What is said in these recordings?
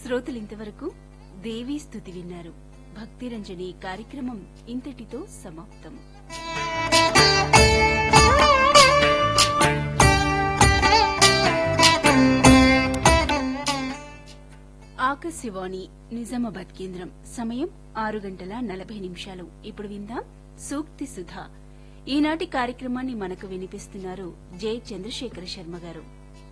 శ్రోతలు ఇంతవరకు దేవీ స్థుతి విన్నారు భక్తిరంజని కార్యక్రమం ఇంతటితో సమాప్తం ఆకాశవాణి నిజామాబాద్ కేంద్రం సమయం ఆరు గంటల నలభై నిమిషాలు ఇప్పుడు విందాం సూక్తి సుధా ఈనాటి కార్యక్రమాన్ని మనకు వినిపిస్తున్నారు జె చంద్రశేఖర శర్మ గారు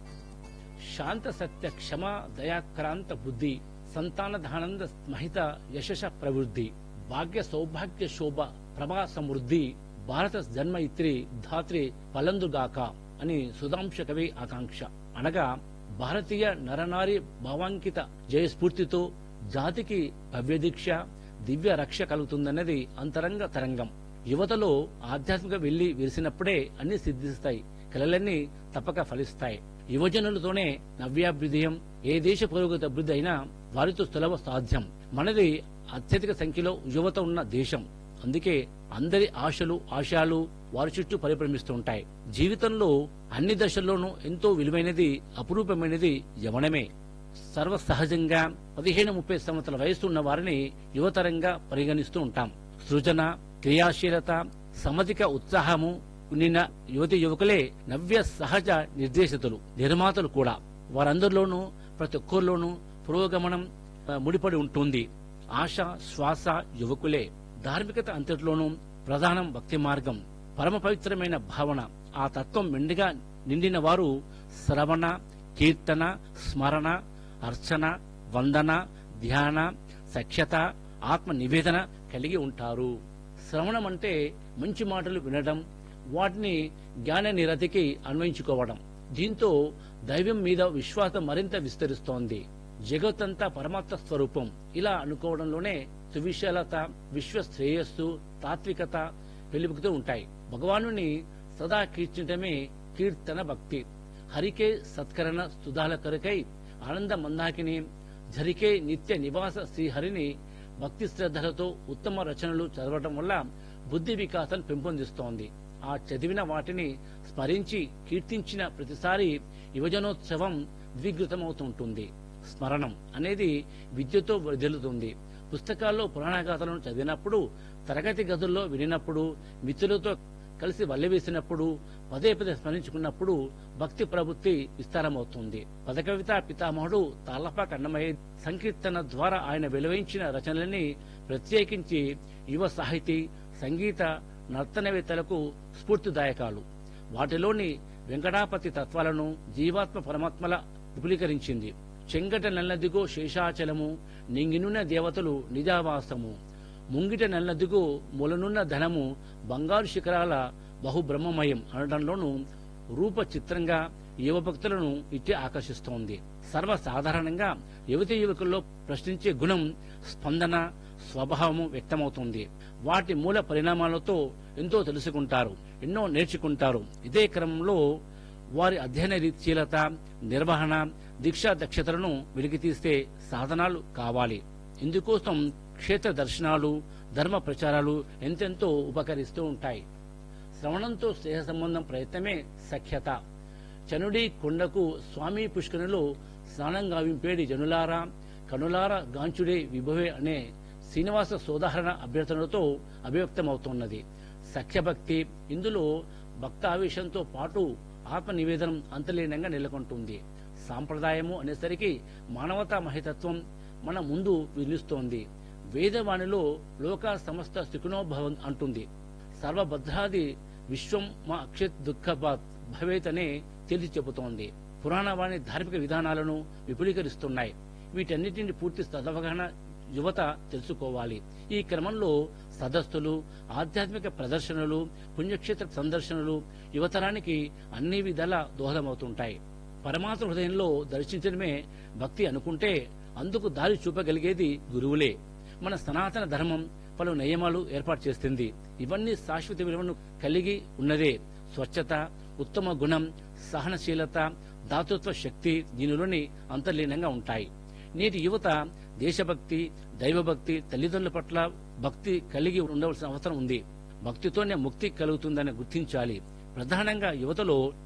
శాంత సత్య క్షమ దయాక్రాంత బుద్ధి సంతానధానంద మహిత యశశ ప్రవృద్ధి భాగ్య సౌభాగ్య శోభ ప్రభా సమృద్ధి భారత జన్మ ఇత్రి ధాత్రి ఫలందుగాక అని సుధాంశ కవి ఆకాంక్ష అనగా భారతీయ నరనారి భావాంకిత జయస్ఫూర్తితో జాతికి భవ్యదీక్ష దివ్య రక్ష కలుగుతుందన్నది అంతరంగ తరంగం యువతలో ఆధ్యాత్మిక వెళ్లి విరిసినప్పుడే అన్ని సిద్ధిస్తాయి కలలన్నీ తప్పక ఫలిస్తాయి యువజనులతోనే నవ్యాభ్యుదయం ఏ దేశ పురోగతి అభివృద్ధి అయినా వారితో సులభ సాధ్యం మనది అత్యధిక సంఖ్యలో యువత ఉన్న దేశం అందుకే అందరి ఆశలు ఆశయాలు వారి చుట్టూ పరిభ్రమిస్తుంటాయి జీవితంలో అన్ని దశల్లోనూ ఎంతో విలువైనది అపురూపమైనది యవనమే సర్వ సహజంగా పదిహేను ముప్పై సంవత్సరాల వయసు ఉన్న వారిని యువతరంగా పరిగణిస్తూ ఉంటాం సృజన క్రియాశీలత సమధిక ఉత్సాహము నిన్న యువతి యువకులే నవ్య సహజ నిర్దేశితులు నిర్మాతలు కూడా వారందరిలోనూ ప్రతి ఒక్కరిలోనూ పురోగమనం ఆ, ముడిపడి ఉంటుంది ఆశ శ్వాస యువకులే ధార్మికత అంతటిలోనూ ప్రధానం భక్తి మార్గం పరమ పవిత్రమైన భావన ఆ తత్వం మెండుగా నిండిన వారు శ్రవణ కీర్తన స్మరణ అర్చన వందన ధ్యాన సఖ్యత ఆత్మ నివేదన కలిగి ఉంటారు శ్రవణం అంటే మంచి మాటలు వినడం వాటిని జ్ఞాన నిరతికి అన్వయించుకోవడం దీంతో దైవం మీద విశ్వాసం మరింత విస్తరిస్తోంది జగత్తంతా పరమాత్మ స్వరూపం ఇలా అనుకోవడంలోనే సువిశాలత విశ్వ శ్రేయస్సు తాత్వికత వెలుపుతూ ఉంటాయి భగవానుని సదా కీర్తించడమే కీర్తన భక్తి హరికే సత్కరణ స్తుదాల కొరకై ఆనంద మందాకిని ఝరికే నిత్య నివాస శ్రీహరిని భక్తి శ్రద్ధలతో ఉత్తమ రచనలు చదవటం వల్ల బుద్ధి వికాసం పెంపొందిస్తోంది ఆ చదివిన వాటిని స్మరించి కీర్తించిన ప్రతిసారి యువజనోత్సవం ద్విగృతమవుతుంటుంది స్మరణం అనేది విద్యతో వదిలుతుంది పుస్తకాల్లో పురాణగాథలను చదివినప్పుడు తరగతి గదుల్లో వినినప్పుడు మిత్రులతో కలిసి వల్లెవేసినప్పుడు పదే పదే స్మరించుకున్నప్పుడు భక్తి ప్రవృత్తి విస్తారమవుతుంది పదకవిత పితామహుడు తాళ్లపాక అన్నమయ్య సంకీర్తన ద్వారా ఆయన వెలువరించిన రచనలని ప్రత్యేకించి యువ సాహితీ సంగీత నర్తనవేత్తలకు స్ఫూర్తిదాయకాలు వాటిలోని వెంకటాపతి తత్వాలను జీవాత్మ పరమాత్మల విపులీకరించింది చెంగట నల్లదిగో శేషాచలము నింగినున్న దేవతలు నిజావాసము ముంగిట నల్లదిగో మూలనున్న ధనము బంగారు శిఖరాల బహుబ్రహ్మమయం అనడంలోనూ రూప చిత్రంగా యువ భక్తులను ఇట్టే ఆకర్షిస్తోంది సర్వసాధారణంగా యువతి యువకుల్లో ప్రశ్నించే గుణం స్పందన స్వభావము వ్యక్తమవుతుంది వాటి మూల పరిణామాలతో ఎంతో తెలుసుకుంటారు ఎన్నో నేర్చుకుంటారు ఇదే క్రమంలో వారి అధ్యయన రీతిశీలత నిర్వహణ దీక్షా దక్షతలను వెలికితీస్తే సాధనాలు కావాలి ఇందుకోసం క్షేత్ర దర్శనాలు ధర్మ ప్రచారాలు ఎంతెంతో ఉపకరిస్తూ ఉంటాయి శ్రవణంతో స్నేహ సంబంధం ప్రయత్నమే సఖ్యత చనుడి కొండకు స్వామి పుష్కరులో స్నానం గావింపేడి జనులారా కనులార గాంచుడే విభవే అనే శ్రీనివాస సోదాహరణ అభ్యర్థనలతో అభివ్యక్తమవుతున్నది సఖ్యభక్తి ఇందులో భక్తావేశంతో పాటు ఆత్మ నివేదనం అంతర్లీనంగా నెలకొంటుంది సాంప్రదాయము అనేసరికి మానవతా మహితత్వం మన ముందు నిలుస్తోంది వేదవాణిలో లోక సమస్త సుఖినోభవం అంటుంది సర్వభద్రాది విశ్వం మా అక్షత్ దుఃఖ భవేత్ అనే తేల్చి చెబుతోంది పురాణవాణి ధార్మిక విధానాలను విపులీకరిస్తున్నాయి వీటన్నిటిని పూర్తి సదవగాహన యువత తెలుసుకోవాలి ఈ క్రమంలో సదస్సులు ఆధ్యాత్మిక ప్రదర్శనలు పుణ్యక్షేత్ర సందర్శనలు యువతరానికి అన్ని విధాల దోహదమవుతుంటాయి పరమాత్మ హృదయంలో దర్శించడమే భక్తి అనుకుంటే అందుకు దారి చూపగలిగేది గురువులే మన సనాతన ధర్మం పలు నియమాలు ఏర్పాటు చేస్తుంది ఇవన్నీ శాశ్వత విలువను కలిగి ఉన్నదే స్వచ్ఛత ఉత్తమ గుణం సహనశీలత దాతృత్వ శక్తి దీనిలోని అంతర్లీనంగా ఉంటాయి నేటి యువత దేశభక్తి దైవభక్తి తల్లిదండ్రుల పట్ల భక్తి కలిగి ఉండవలసిన అవసరం ఉంది భక్తితోనే ముక్తి కలుగుతుందని గుర్తించాలి ప్రధానంగా యువతలో